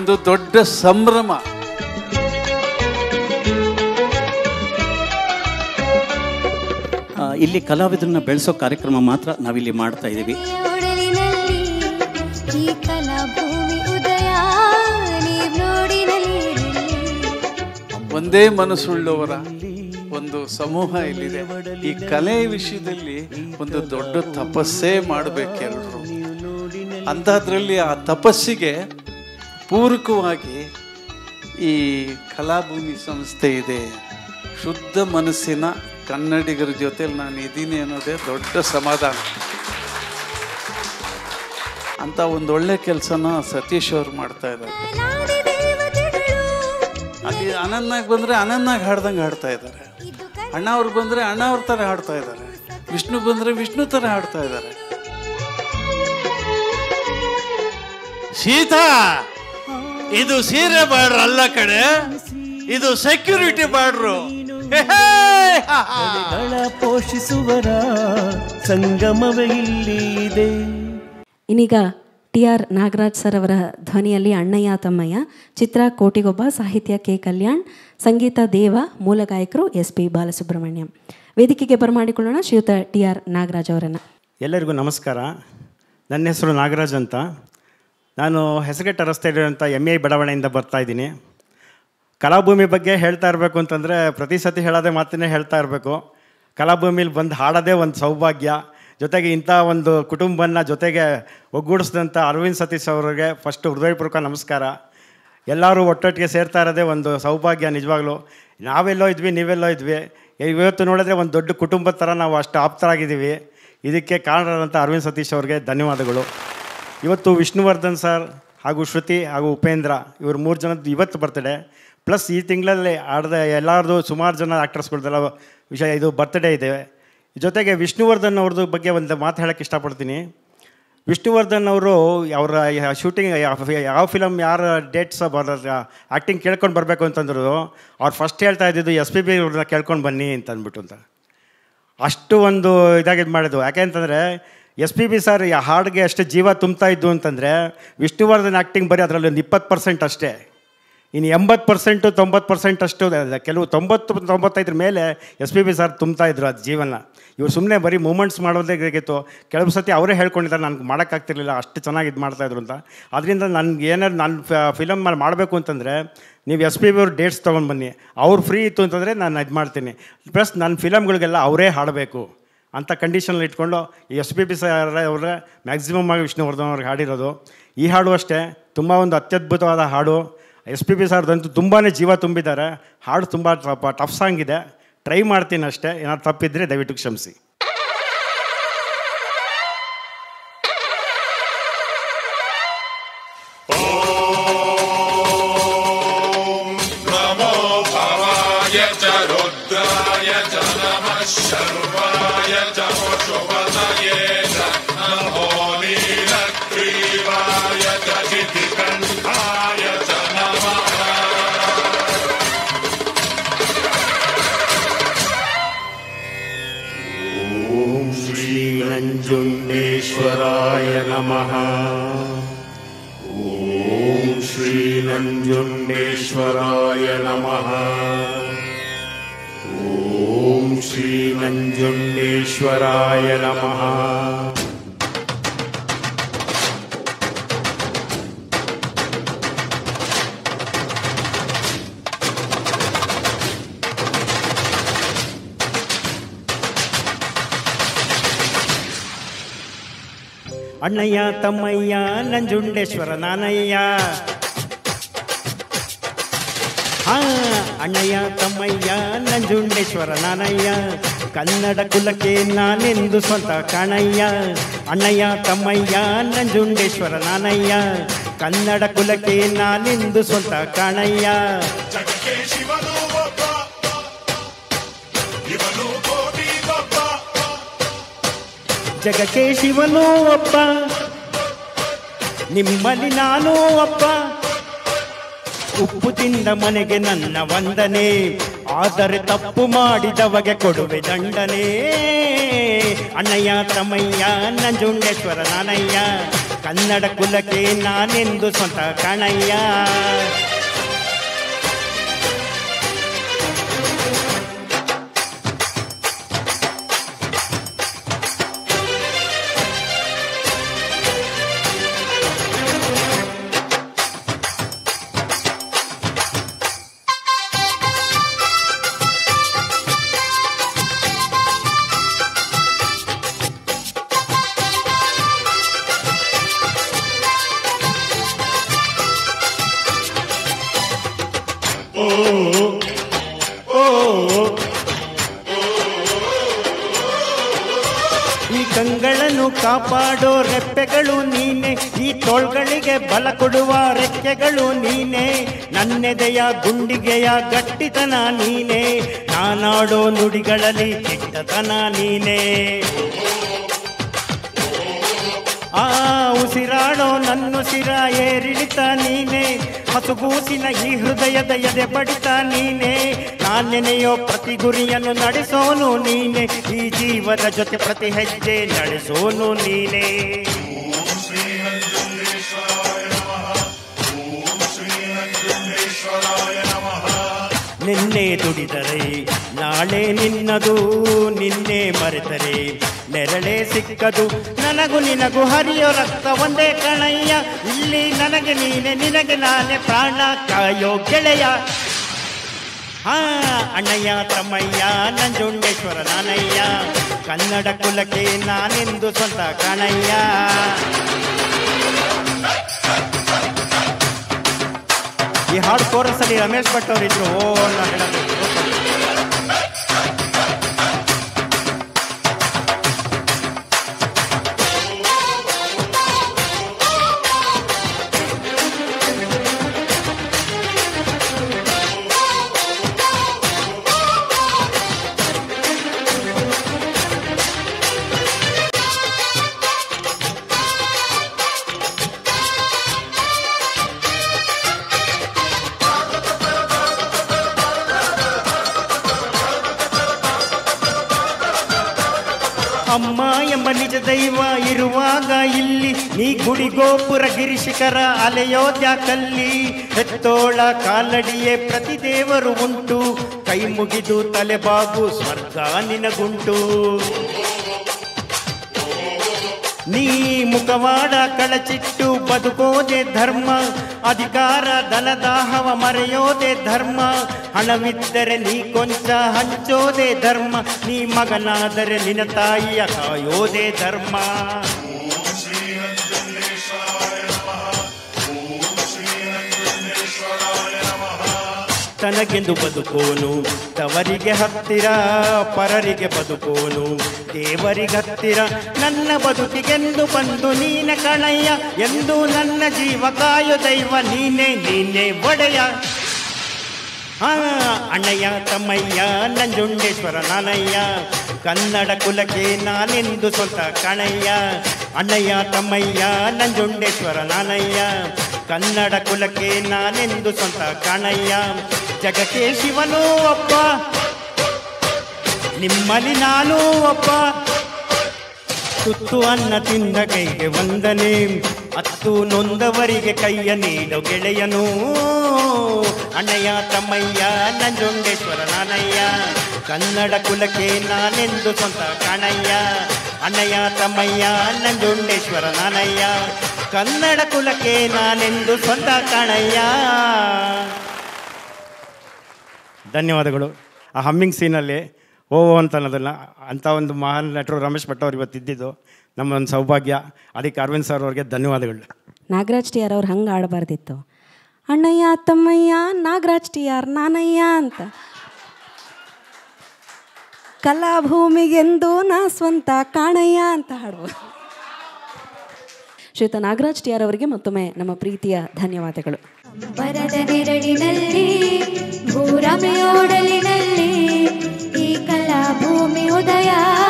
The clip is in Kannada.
ಒಂದು ದೊಡ್ಡ ಸಂಭ್ರಮ ಆ, ಇಲ್ಲಿ ಕಲಾವಿದರನ್ನ ಬೆಳೆಸೋ ಕಾರ್ಯಕ್ರಮ ಮಾತ್ರ ನಾವಿಲ್ಲಿ ಮಾಡ್ತಾ ಇದ್ದೀವಿ ಒಡಲಿನಲ್ಲಿ ಈ ಕಲಾಭೂಮಿ ಉದಯ ನೀವ್ ನೋಡಿನಲ್ಲಿ ಒಂದೇ ಮನಸ್ಸುಳ್ಳವರ ಒಂದು ಸಮೂಹ ಇಲ್ಲಿದೆ ಈ ಕಲೆ ವಿಷಯದಲ್ಲಿ ಒಂದು ದೊಡ್ಡ ತಪಸ್ಸೇ ಮಾಡಬೇಕೆಲ್ಲರೂ ಅಂಥದ್ರಲ್ಲಿ ಆ ತಪಸ್ಸಿಗೆ ಪೂರಕವಾಗಿ ಈ ಕಲಾಭೂಮಿ ಸಂಸ್ಥೆ ಇದೆ ಶುದ್ಧ ಮನಸ್ಸಿನ ಕನ್ನಡಿಗರ ಜೊತೆಲಿ ನಾನು ಇದ್ದೀನಿ ಅನ್ನೋದೇ ದೊಡ್ಡ ಸಮಾಧಾನ ಅಂತ ಒಂದು ಒಳ್ಳೆ ಕೆಲಸನ ಸತೀಶ್ ಅವ್ರು ಮಾಡ್ತಾ ಇದ್ದಾರೆ ಕಲಾದಿ ದೇವತೆಗಳು ಅಲ್ಲಿ ಅನನ್ನಾಗ್ ಬಂದ್ರೆ ಅನನ್ನಾಗ್ ಹಾಡ್ದಂಗೆ ಹಾಡ್ತಾ ಇದ್ದಾರೆ ಇದು ಕಲ ಅಣ್ಣ ಅವ್ರು ಬಂದ್ರೆ ಅಣ್ಣ ಅವ್ರ ಥರ ಹಾಡ್ತಾ ಇದ್ದಾರೆ ವಿಷ್ಣು ಬಂದ್ರೆ ವಿಷ್ಣು ಥರ ಹಾಡ್ತಾ ಇದ್ದಾರೆ ಸೀತಾ ಇದು ಸೀರೆ ಬಾರ್ಡ್ರ್ ಅಲ್ಲ ಕಡೆ ಇದು ಸೆಕ್ಯೂರಿಟಿ ಬಾರ್ಡ್ರು ಗಳ ಪೋಷಿಸುವರ ಸಂಗಮವೇ ಇಲ್ಲಿ ಇದೆ ಇನ್ನೀಗ ಟಿ ಆರ್ ನಾಗರಾಜ್ ಸರ್ ಅವರ ಧ್ವನಿಯಲ್ಲಿ ಅಣ್ಣಯ್ಯ ತಮ್ಮಯ್ಯ ಚಿತ್ರ ಕೋಟಿಗೊಬ್ಬ ಸಾಹಿತ್ಯ ಕೆ ಕಲ್ಯಾಣ್ ಸಂಗೀತ ದೇವ ಮೂಲ ಗಾಯಕರು ಎಸ್ ಪಿ ಬಾಲಸುಬ್ರಹ್ಮಣ್ಯಂ ವೇದಿಕೆಗೆ ಬರಮಾಡಿಕೊಳ್ಳೋಣ ಶ್ರೀಯುತ ಟಿ ಆರ್ ನಾಗರಾಜ್ ಅವರನ್ನು ಎಲ್ಲರಿಗೂ ನಮಸ್ಕಾರ ನನ್ನ ಹೆಸರು ನಾಗರಾಜ್ ಅಂತ ನಾನು ಹೆಸರುಘಟ್ಟ ರಸ್ತೆ ಇರುವಂಥ ಎಮ್ ಎ ಬಡಾವಣೆಯಿಂದ ಬರ್ತಾ ಇದ್ದೀನಿ ಕಲಾಭೂಮಿ ಬಗ್ಗೆ ಹೇಳ್ತಾ ಇರಬೇಕು ಅಂತಂದರೆ ಪ್ರತಿ ಸತಿ ಹೇಳೋದೇ ಮಾತನ್ನೇ ಹೇಳ್ತಾ ಇರಬೇಕು ಕಲಾಭೂಮಿಲಿ ಬಂದು ಹಾಡೋದೇ ಒಂದು ಸೌಭಾಗ್ಯ ಜೊತೆಗೆ ಇಂಥ ಒಂದು ಕುಟುಂಬನ ಜೊತೆಗೆ ಒಗ್ಗೂಡಿಸಿದಂಥ ಅರವಿಂದ್ ಸತೀಶ್ ಅವರಿಗೆ ಫಸ್ಟು ಹೃದಯಪೂರ್ವಕ ನಮಸ್ಕಾರ ಎಲ್ಲರೂ ಒಟ್ಟೊಟ್ಟಿಗೆ ಸೇರ್ತಾ ಇರೋದೇ ಒಂದು ಸೌಭಾಗ್ಯ ನಿಜವಾಗ್ಲೂ ನಾವೆಲ್ಲೋ ಇದ್ವಿ ನೀವೆಲ್ಲೋ ಇದ್ವಿ ಇವತ್ತು ನೋಡಿದ್ರೆ ಒಂದು ದೊಡ್ಡ ಕುಟುಂಬದ ಥರ ನಾವು ಅಷ್ಟು ಆಪ್ತರಾಗಿದ್ದೀವಿ ಇದಕ್ಕೆ ಕಾರಣರಾದಂಥ ಅರವಿಂದ್ ಸತೀಶ್ ಅವ್ರಿಗೆ ಧನ್ಯವಾದಗಳು ಇವತ್ತು ವಿಷ್ಣುವರ್ಧನ್ ಸರ್ ಹಾಗೂ ಶ್ರುತಿ ಹಾಗೂ ಉಪೇಂದ್ರ ಇವರು ಮೂರು ಜನದ್ದು ಇವತ್ತು ಬರ್ತಡೇ ಪ್ಲಸ್ ಈ ತಿಂಗಳಲ್ಲಿ ಆಡ್ದ ಎಲ್ಲರದು ಸುಮಾರು ಜನ ಆ್ಯಕ್ಟರ್ಸ್ಗಳ್ದೆಲ್ಲ ವಿಷಯ ಇದು ಬರ್ತ್ಡೇ ಇದೆ ಜೊತೆಗೆ ವಿಷ್ಣುವರ್ಧನ್ ಅವ್ರದ್ದು ಬಗ್ಗೆ ಒಂದು ಮಾತು ಹೇಳೋಕ್ಕೆ ಇಷ್ಟಪಡ್ತೀನಿ ವಿಷ್ಣುವರ್ಧನ್ ಅವರು ಅವರ ಶೂಟಿಂಗ್ ಯಾವ ಫಿಲಮ್ ಯಾರ ಡೇಟ್ಸ್ ಆ್ಯಕ್ಟಿಂಗ್ ಕೇಳ್ಕೊಂಡು ಬರಬೇಕು ಅಂತಂದ್ರು ಅವ್ರು ಫಸ್ಟ್ ಹೇಳ್ತಾ ಇದ್ದಿದ್ದು ಎಸ್ ಪಿ ಬಿ ಅವ್ರನ್ನ ಕೇಳ್ಕೊಂಡು ಬನ್ನಿ ಅಂತ ಅಂದ್ಬಿಟ್ಟು ಅಂತ ಅಷ್ಟು ಒಂದು ಇದಾಗಿ ಇದು ಮಾಡಿದ್ದು ಯಾಕೆ ಅಂತಂದರೆ ಎಸ್ ಪಿ ಬಿ ಸರ್ ಈ ಹಾಡಿಗೆ ಅಷ್ಟು ಜೀವ ತುಂಬ್ತಾ ಇದ್ದು ಅಂತಂದರೆ ವಿಷ್ಣುವರ್ಧನ್ ಆ್ಯಕ್ಟಿಂಗ್ ಬರೀ ಅದರಲ್ಲಿ ಒಂದು ಇಪ್ಪತ್ತು ಪರ್ಸೆಂಟ್ ಅಷ್ಟೇ ಇನ್ನು ಎಂಬತ್ತು ಪರ್ಸೆಂಟು ತೊಂಬತ್ತು ಪರ್ಸೆಂಟ್ ಅಷ್ಟು ಅಲ್ಲ, ಕೆಲವು ತೊಂಬತ್ತು ತೊಂಬತ್ತೈದರ ಮೇಲೆ ಎಸ್ ಪಿ ಬಿ ಸರ್ ತುಂಬ್ತಾ ಇದ್ರು ಅದು ಜೀವನ ಇವ್ರು ಸುಮ್ಮನೆ ಬರೀ ಮೂಮೆಂಟ್ಸ್ ಮಾಡೋದೇ ಬೇಕಿತ್ತು ಕೆಲವು ಸತಿ ಅವರೇ ಹೇಳ್ಕೊಂಡಿದ್ದಾರೆ ನನಗೆ ಮಾಡೋಕ್ಕಾಗ್ತಿರ್ಲಿಲ್ಲ ಅಷ್ಟು ಚೆನ್ನಾಗಿ ಇದು ಮಾಡ್ತಾಯಿದ್ರು ಅಂತ ಅದರಿಂದ ನನಗೆ ಏನಾದ್ರು ನಾನು ಫಿಲಮ್ ಮಾಡಬೇಕು ಅಂತಂದರೆ ನೀವು ಎಸ್ ಪಿ ಬಿ ಅವ್ರ ಡೇಟ್ಸ್ ತೊಗೊಂಡು ಬನ್ನಿ ಅವ್ರು ಫ್ರೀ ಇತ್ತು ಅಂತಂದರೆ ನಾನು ಇದು ಮಾಡ್ತೀನಿ ಪ್ಲಸ್ ನನ್ನ ಫಿಲಮ್ಗಳಿಗೆಲ್ಲ ಅವರೇ ಹಾಡಬೇಕು ಅಂಥ ಕಂಡೀಷನಲ್ಲಿ ಇಟ್ಕೊಂಡು ಈ ಎಸ್ ಪಿ ಬಿ ಸರ್ ಅವರ ಮ್ಯಾಕ್ಸಿಮಮ್ ಆಗಿ ವಿಷ್ಣುವರ್ಧನ್ ಅವ್ರಿಗೆ ಹಾಡಿರೋದು ಈ ಹಾಡು ಅಷ್ಟೇ ತುಂಬ ಒಂದು ಅತ್ಯದ್ಭುತವಾದ ಹಾಡು ಎಸ್ ಪಿ ಬಿ ಸರ್ದಂತೂ ತುಂಬಾ ಜೀವ ತುಂಬಿದ್ದಾರೆ ಹಾಡು ತುಂಬ ಟಫ್ ಸಾಂಗ್ ಇದೆ ಟ್ರೈ ಮಾಡ್ತೀನಿ ಅಷ್ಟೇ ಏನಾದ್ರು ತಪ್ಪಿದ್ರೆ ದಯವಿಟ್ಟು ಕ್ಷಮಿಸಿ नमो भवाय च रुद्राय च नमः शर्वाय च पशुपतये च नमो नीलग्रीवाय च जितिकण्ठाय च नमः ಓಂ ಶ್ರೀ ನಂಜುಂಡೇಶ್ವರಾಯ ನಮಃ ಓಂ ಶ್ರೀ ನಂಜುಂಡೇಶ್ವರಾಯ ನಮಃ ಓಂ ಶ್ರೀ ನಂಜುಂಡೇಶ್ವರಾಯ ನಮಃ ಅಣ್ಣಯ್ಯ ತಮ್ಮಯ್ಯ ನಂಜುಂಡೇಶ್ವರ ನಾನಯ್ಯ ಹಾ ಅಣ್ಣಯ್ಯ ತಮ್ಮಯ್ಯ ನಂಜುಂಡೇಶ್ವರ ನಾನಯ್ಯ ಕನ್ನಡ ಕುಲಕ್ಕೆ ನಾನೆಂದು ಸ್ವಂತ ಕಾಣಯ್ಯ ಅಣ್ಣಯ್ಯ ತಮ್ಮಯ್ಯ ನಂಜುಂಡೇಶ್ವರ ನಾನಯ್ಯ ಕನ್ನಡ ಕುಲಕ್ಕೆ ನಾನೆಂದು ಸ್ವಂತ ಕಾಣಯ್ಯ ಜಗಕ್ಕೆ ಶಿವನು ಒಬ್ಬ ಇವನು ಕೋಟಿ ಒಬ್ಬ ಜಗಕ್ಕೆ ಶಿವನೂ ಒಬ್ಬ ನಿಮ್ಮಲ್ಲಿ ನಾನೂ ಒಬ್ಬ ಉಪ್ಪು ತಿಂದ ಮನೆಗೆ ನನ್ನ ವಂದನೆ ಆದರೆ ತಪ್ಪು ಮಾಡಿದವಗೆ ಕೊಡುವೆ ದಂಡನೆ ಅಣ್ಣಯ್ಯ ತಮ್ಮಯ್ಯ ನಂಜುಂಡೇಶ್ವರ ನಾನಯ್ಯ ಕನ್ನಡ ಕುಲಕ್ಕೆ ನಾನೆಂದು ಸ್ವಂತ ಕಣಯ್ಯ ಈ ಕಂಗಳನ್ನು ಕಾಪಾಡೋ ರೆಪ್ಪೆಗಳು ನೀನೆ ಈ ತೋಳ್ಗಳಿಗೆ ಬಲ ಕೊಡುವ ರೆಕ್ಕೆಗಳು ನೀನೆ ನನ್ನೆದೆಯ ಗುಂಡಿಗೆಯ ಗಟ್ಟಿತನ ನೀನೆ ನಾನಾಡೋ ನುಡಿಗಳಲ್ಲಿ ಕೆಟ್ಟತನ ನೀನೆ ಆ ಉಸಿರಾಡೋ ನನ್ನುಸಿರ ಏರಿಳಿತ ನೀನೆ ಹಸುಗೂಸಿನ ಈ ಹೃದಯದ ಎದೆ ಬಡಿತ ನೀನೆ ನಾನೆನೆಯೋ ಪ್ರತಿ ಗುರಿಯನ್ನು ನಡೆಸೋನು ನೀನೆ ಈ ಜೀವದ ಜೊತೆ ಪ್ರತಿ ಹೆಜ್ಜೆ ನಡೆಸೋನು ನೀನೆ ನಿನ್ನೆ ದುಡಿದರೆ ನಾಳೆ ನಿನ್ನದು ನಿನ್ನೆ ಮರೆತರೆ ನೆರಳೇ ಸಿಕ್ಕದು ನನಗೂ ನಿನಗೂ ಹರಿಯೋ ರಕ್ತ ಒಂದೇ ಕಣಯ್ಯ ಇಲ್ಲಿ ನನಗೆ ನೀನೆ ನಿನಗೆ ನಾನೇ ಪ್ರಾಣ ಕಾಯೋ ಗೆಳೆಯ ಹಾ ಅಣ್ಣಯ್ಯ ತಮ್ಮಯ್ಯ ನಂಜುಂಡೇಶ್ವರ ನಾನಯ್ಯ ಕನ್ನಡ ಕುಲಕ್ಕೆ ನಾನೆಂದು ಸ್ವಂತ ಕಣಯ್ಯ ಈ ಹಾಡು ಕೋರಸಲ್ಲಿ ರಮೇಶ್ ಭಟ್ ಅವರಿದ್ರು ಓ ಅನ್ನೋ ಹೇಳಬೇಕು ಅಮ್ಮ ಎಂಬ ನಿಜ ದೈವ ಇರುವಾಗ ಇಲ್ಲಿ ನೀ ಗುಡಿ ಗೋಪುರ ಗಿರಿಶಿಖರ ಅಲೆಯೋದ್ಯಾಕಲ್ಲಿ ಹೆತ್ತೋಳ ಕಾಲಡಿಯೇ ಪ್ರತಿ ದೇವರು ಉಂಟು ಕೈ ಮುಗಿದು ತಲೆಬಾಗು ಸ್ವರ್ಗ ನಿನಗುಂಟು ನೀ ಮುಖವಾಡ ಕಳಚಿಟ್ಟು ಬದುಕೋದೆ ಧರ್ಮ ಅಧಿಕಾರ ದಲದಾಹವ ಮರೆಯೋದೆ ಧರ್ಮ ಹಣವಿದ್ದರೆ ನೀ ಕೊಂಚ ಹಂಚೋದೆ ಧರ್ಮ ನೀ ಮಗನಾದರೆ ನಿನ್ನ ತಾಯಿಯ ಕಾಯೋದೆ ಧರ್ಮ ತನಗೆಂದು ಬದುಕೋನು ತವರಿಗೆ ಹತ್ತಿರ ಪರರಿಗೆ ಬದುಕೋನು ದೇವರಿಗೆ ಹತ್ತಿರ ನನ್ನ ಬದುಕಿಗೆಂದು ಬಂದು ನೀನ ಕಣಯ್ಯ ಎಂದು ನನ್ನ ಜೀವ ಕಾಯು ದೈವ ನೀನೇ ನೀನೇ ಒಡೆಯ ಆ ಅಣ್ಣಯ್ಯ ತಮ್ಮಯ್ಯ ನಂಜುಂಡೇಶ್ವರ ನಾನಯ್ಯ ಕನ್ನಡ ಕುಲಕ್ಕೆ ನಾನೆಂದು ಸ್ವಂತ ಕಣಯ್ಯ ಅಣ್ಣಯ್ಯ ತಮ್ಮಯ್ಯ ನಂಜುಂಡೇಶ್ವರ ನಾನಯ್ಯ ಕನ್ನಡ ಕುಲಕ್ಕೆ ನಾನೆಂದು ಸ್ವಂತ ಕಣಯ್ಯ ಜಗಕ್ಕೆ ಶಿವನೂ ಒಬ್ಬ ನಿಮ್ಮಲ್ಲಿ ನಾನೂ ಒಬ್ಬ ತುತ್ತು ಅನ್ನ ತಿಂದ ಕೈಗೆ ವಂದನೆ ಹತ್ತು ನೊಂದವರಿಗೆ ಕೈಯ ನೀಡೋ ಗೆಳೆಯನು ಅಣ್ಣಯ್ಯ ತಮ್ಮಯ್ಯ ನಂಜುಂಡೇಶ್ವರ ನಾನಯ್ಯ ಕನ್ನಡ ಕುಲಕ್ಕೆ ನಾನೆಂದು ಸ್ವಂತ ಕಾಣಯ್ಯ ಅಣ್ಣಯ್ಯ ತಮ್ಮಯ್ಯ ನಂಜುಂಡೇಶ್ವರ ನಾನಯ್ಯ ಕನ್ನಡ ಕುಲಕ್ಕೆ ನಾನೆಂದು ಸ್ವಂತ ಕಾಣಯ್ಯ ಧನ್ಯವಾದಗಳು ಆ ಹಮ್ಮಿಂಗ್ ಸೀನಲ್ಲಿ ಓ ಓ ಅಂತ ಅನ್ನೋದನ್ನ ಅಂಥ ಒಂದು ಮಹಾನ್ ನಟರು ರಮೇಶ್ ಭಟ್ ಅವ್ರು ಇವತ್ತು ಇದ್ದಿದ್ದು ನಮ್ಮ ಒಂದು ಸೌಭಾಗ್ಯ ಅದಕ್ಕೆ ಅರವಿಂದ್ ಸರ್ ಅವ್ರಿಗೆ ಧನ್ಯವಾದಗಳು ನಾಗರಾಜ್ ಟಿ ಆರ್ ಅವ್ರು ಹಂಗೆ ಆಡಬಾರ್ದಿತ್ತು ಅಣ್ಣಯ್ಯ ತಮ್ಮಯ್ಯ ನಾಗರಾಜ್ ಟಿ ಆರ್ ನಾನಯ್ಯ ಅಂತ ಕಲಾಭೂಮಿಗೆಂದು ನಾ ಸ್ವಂತ ಕಾಣಯ್ಯ ಅಂತ ಹಾಡ್ಬೋದು ಶ್ರೀಯುತ ನಾಗರಾಜ್ ಟಿ ಆರ್ ಅವರಿಗೆ ಮತ್ತೊಮ್ಮೆ ನಮ್ಮ ಪ್ರೀತಿಯ ಧನ್ಯವಾದಗಳು ಬರದ ನೆರಳಿನಲ್ಲಿ ಭೂರಮೆಯೋಡಲಿನಲ್ಲಿ ಈ ಕಲಾ ಭೂಮಿ ಉದಯ